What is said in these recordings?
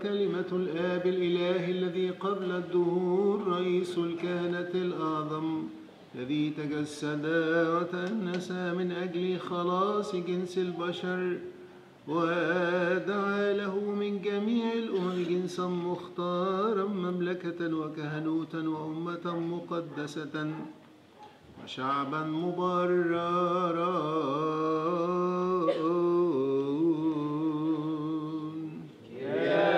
كلمة الآب الإله الذي قبل الدهور رئيس الكهنة الأعظم الذي تجسد وتأنس من أجل خلاص جنس البشر ودعا له من جميع الأمم جنسا مختارا مملكة وكهنوتا وأمة مقدسة وشعبا مبررا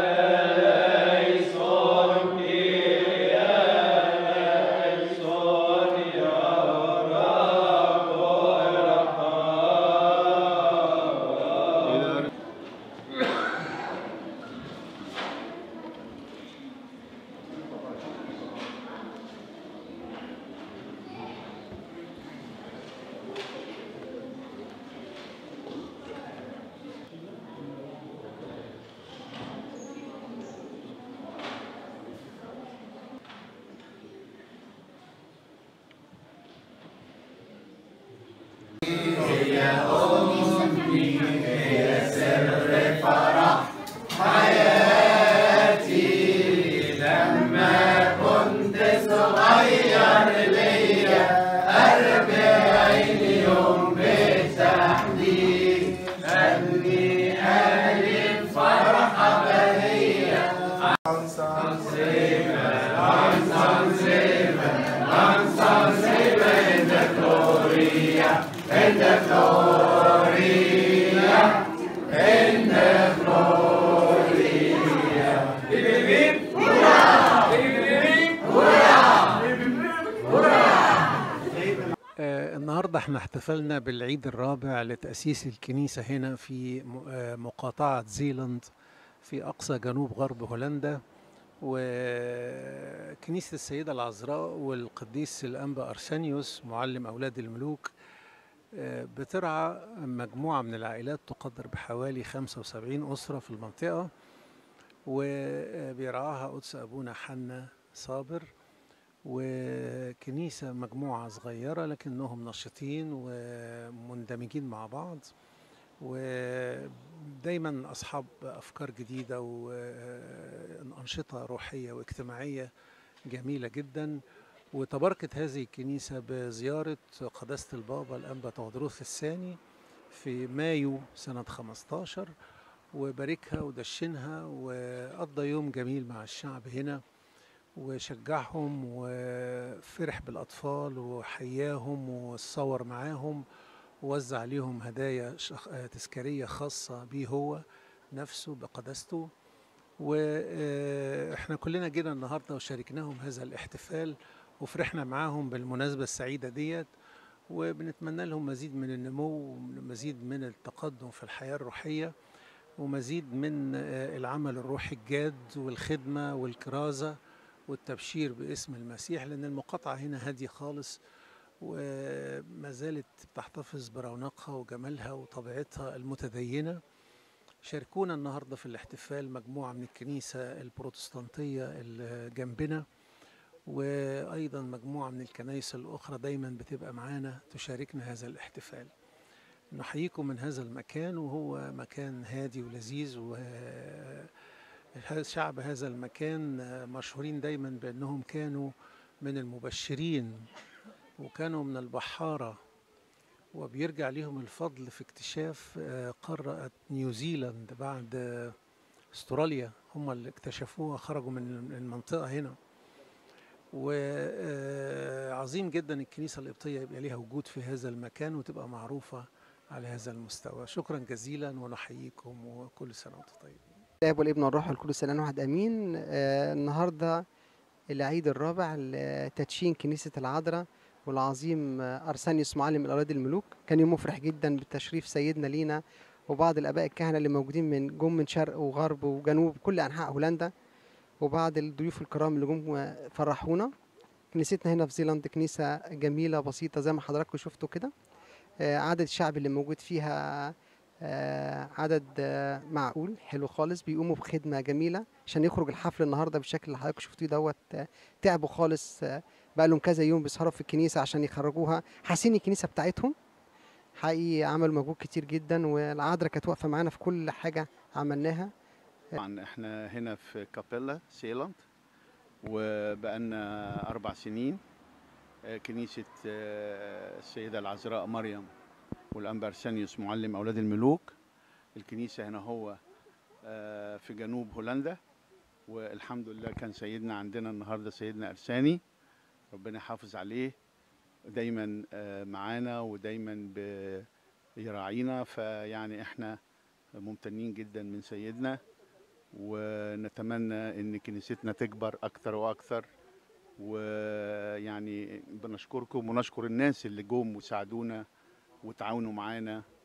إذا آه، النهارده احنا احتفلنا بالعيد الرابع لتأسيس الكنيسة هنا في م- آه، مقاطعة زيلاند في أقصى جنوب غرب هولندا وكنيسة السيدة العذراء والقديس الأنبا أرسانيوس معلم أولاد الملوك آه، بترعى مجموعة من العائلات تقدر بحوالي 75 أسرة في المنطقة وبيرعاها قدس أبونا حنا صابر وكنيسة مجموعة صغيرة لكنهم نشيطين ومندمجين مع بعض ودايما أصحاب أفكار جديدة وأنشطة روحية واجتماعية جميلة جدا وتباركت هذه الكنيسة بزيارة قداسة البابا الأنبا تودروس الثاني في مايو سنة 15 وباركها ودشنها وقضى يوم جميل مع الشعب هنا وشجعهم وفرح بالأطفال وحياهم وصور معاهم ووزع عليهم هدايا شخ... آه، تذكارية خاصة بيه هو نفسه بقداسته واحنا كلنا جينا النهارده وشاركناهم هذا الاحتفال وفرحنا معاهم بالمناسبة السعيدة ديت وبنتمنى لهم مزيد من النمو ومزيد من التقدم في الحياة الروحية ومزيد من آه، العمل الروحي الجاد والخدمة والكرازة والتبشير باسم المسيح لأن المقاطعة هنا هادية خالص وما زالت بتحتفظ برونقها وجمالها وطبيعتها المتدينة شاركونا النهاردة في الاحتفال مجموعة من الكنيسة البروتستانتية اللي جنبنا وأيضا مجموعة من الكنائس الأخرى دايما بتبقى معانا تشاركنا هذا الاحتفال نحييكم من هذا المكان وهو مكان هادي ولذيذ و شعب هذا المكان مشهورين دايما بأنهم كانوا من المبشرين وكانوا من البحارة وبيرجع لهم الفضل في اكتشاف آه، قارة نيوزيلاند بعد آه، استراليا هم اللي اكتشفوها خرجوا من المنطقة هنا وعظيم جدا الكنيسة القبطية يبقى ليها وجود في هذا المكان وتبقى معروفة على هذا المستوى شكرا جزيلا ونحييكم وكل سنة وانتم طيبين الاب والابن والروح القدس الان واحد امين آه النهارده العيد الرابع لتدشين كنيسه العذراء والعظيم آه، ارسانيوس معلم الاراضي الملوك كان يوم مفرح جدا بالتشريف سيدنا لينا وبعض الاباء الكهنه اللي موجودين من جم من شرق وغرب وجنوب كل انحاء هولندا وبعض الضيوف الكرام اللي جم آه، فرحونا كنيستنا هنا في زيلاند كنيسه جميله بسيطه زي ما حضراتكم شفتوا كده آه، عدد الشعب اللي موجود فيها آه، عدد آه، معقول حلو خالص بيقوموا بخدمة جميلة عشان يخرج الحفل النهاردة بالشكل اللي حضرتك شفتوه دوت آه، تعبوا خالص آه، بقى لهم كذا يوم بيسهروا في الكنيسة عشان يخرجوها حاسين الكنيسة بتاعتهم حقيقي عملوا مجهود كتير جدا والعذراء كانت واقفة معانا في كل حاجة عملناها طبعا احنا هنا في كابيلا سيلاند وبقالنا اربع سنين آه، كنيسه آه، السيده العذراء مريم والانبا ارسانيوس معلم اولاد الملوك الكنيسه هنا هو آه، في جنوب هولندا والحمد لله كان سيدنا عندنا النهارده سيدنا ارساني ربنا يحافظ عليه دايما آه، معانا ودايما بيراعينا فيعني احنا ممتنين جدا من سيدنا ونتمنى ان كنيستنا تكبر اكثر واكثر ويعني بنشكركم ونشكر الناس اللي جم وساعدونا وتعاونوا معانا